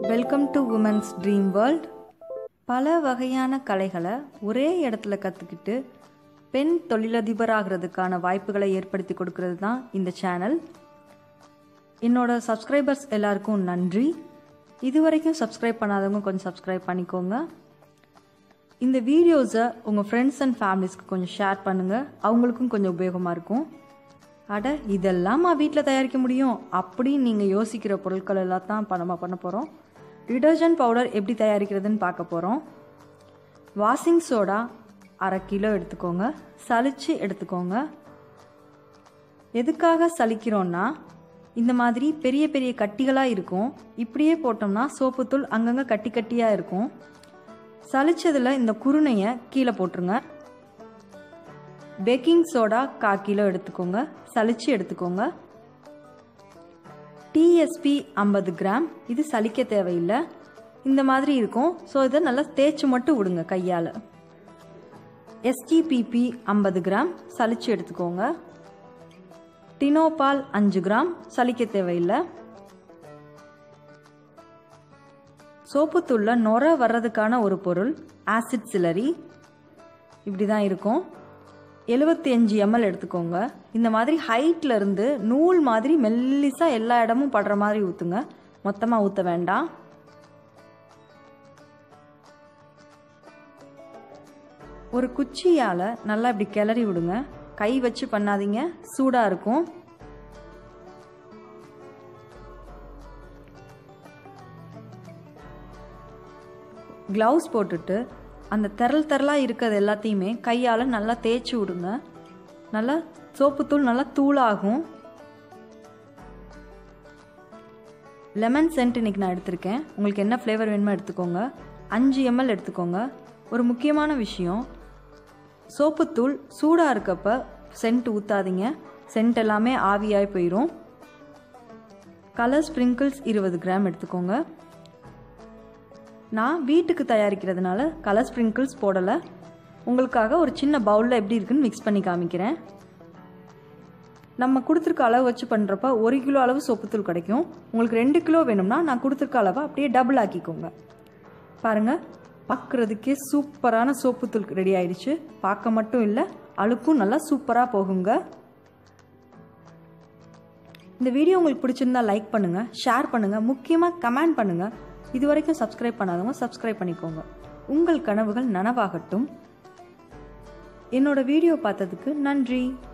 welcome to women's dream world பல வகையான கலைகளை ஒரே இடத்துல கற்றுக்கிட்டு பெண் தொழிலதிபர் ஆகிறதுக்கான வாய்ப்புகளை ஏற்படுத்தி கொடுக்கறது தான் இந்த சேனல் என்னோட சப்ஸ்கிரைபர்ஸ் எல்லாருக்கும் நன்றி இது வரைக்கும் சப்ஸ்கிரைப் பண்ணாதவங்க கொஞ்சம் சப்ஸ்கிரைப் பண்ணிக்கோங்க இந்த வீடியோஸை உங்கள் ஃப்ரெண்ட்ஸ் அண்ட் ஃபேமிலிஸ்க்கு கொஞ்சம் ஷேர் பண்ணுங்கள் அவங்களுக்கும் கொஞ்சம் உபயோகமாக இருக்கும் அட இதெல்லாமா வீட்டில் தயாரிக்க முடியும் அப்படின்னு நீங்கள் யோசிக்கிற பொருட்கள் எல்லாம் தான் இப்போ நம்ம பண்ண போகிறோம் டிடர்ஜென்ட் பவுடர் எப்படி தயாரிக்கிறதுன்னு பார்க்க போகிறோம் வாஷிங் சோடா அரை கிலோ எடுத்துக்கோங்க சலிச்சு எடுத்துக்கோங்க எதுக்காக சலிக்கிறோன்னா இந்த மாதிரி பெரிய பெரிய கட்டிகளாக இருக்கும் இப்படியே போட்டோம்னா சோப்புத்தூள் அங்கங்கே கட்டி கட்டியாக இருக்கும் சலிச்சதில் இந்த குருணையை கீழே போட்டுருங்க பேக்கிங் சோடா கா கிலோ எடுத்துக்கோங்க சலிச்சு எடுத்துக்கோங்க டிஎஸ்பி ஐம்பது கிராம் இது சலிக்க தேவையில்லை இந்த மாதிரி இருக்கும் ஸோ இதை நல்லா தேய்ச்சி மட்டும் விடுங்க கையால் எஸ்டிபிபி ஐம்பது கிராம் சலிச்சு எடுத்துக்கோங்க டினோபால் அஞ்சு கிராம் சலிக்க தேவையில்லை சோப்புத்தூளில் நொர வர்றதுக்கான ஒரு பொருள் ஆசிட் சிலரி இப்படி தான் இருக்கும் எழுபத்தி அஞ்சு எம்எல் எடுத்துக்கோங்க இந்த மாதிரி ஹைட்ல இருந்து நூல் மாதிரி மெல்லிசாக எல்லா இடமும் படுற மாதிரி ஊற்றுங்க மொத்தமாக ஊற்ற வேண்டாம் ஒரு குச்சியால் நல்லா இப்படி கிளறி விடுங்க கை வச்சு பண்ணாதீங்க சூடாக இருக்கும் க்ளவுஸ் போட்டுட்டு அந்த திரள் திரளாக இருக்கிறது எல்லாத்தையுமே கையால் நல்லா தேய்ச்சி விடுங்க நல்லா சோப்புத்தூள் நல்லா தூளாகும் லெமன் சென்ட் இன்னைக்கு நான் எடுத்திருக்கேன் உங்களுக்கு என்ன ஃப்ளேவர் வேணுமோ எடுத்துக்கோங்க அஞ்சு எம்எல் எடுத்துக்கோங்க ஒரு முக்கியமான விஷயம் சோப்புத்தூள் சூடாக இருக்கப்ப சென்ட் ஊற்றாதீங்க சென்ட் எல்லாமே ஆவியாகி போயிடும் கலர் ஸ்ப்ரிங்கிள்ஸ் இருபது கிராம் எடுத்துக்கோங்க நான் வீட்டுக்கு தயாரிக்கிறதுனால கலர் ஸ்ப்ரிங்கிள்ஸ் போடலை உங்களுக்காக ஒரு சின்ன பவுலில் எப்படி இருக்குன்னு மிக்ஸ் பண்ணி காமிக்கிறேன் நம்ம கொடுத்துருக்க அளவு வச்சு பண்ணுறப்ப ஒரு கிலோ அளவு சோப்புத்தூள் கிடைக்கும் உங்களுக்கு ரெண்டு கிலோ வேணும்னா நான் கொடுத்துருக்க அளவை அப்படியே டபுள் ஆக்கிக்கோங்க பாருங்கள் பார்க்குறதுக்கே சூப்பரான சோப்புத்தூள் ரெடி ஆயிடுச்சு பார்க்க மட்டும் இல்லை அழுக்கும் நல்லா சூப்பராக போகுங்க இந்த வீடியோ உங்களுக்கு பிடிச்சிருந்தா லைக் பண்ணுங்கள் ஷேர் பண்ணுங்கள் முக்கியமாக கமெண்ட் பண்ணுங்கள் இது வரைக்கும் சப்ஸ்கிரைப் பண்ணாதவங்க சப்ஸ்கிரைப் பண்ணிக்கோங்க உங்கள் கனவுகள் நனவாகட்டும் என்னோட வீடியோ பார்த்ததுக்கு நன்றி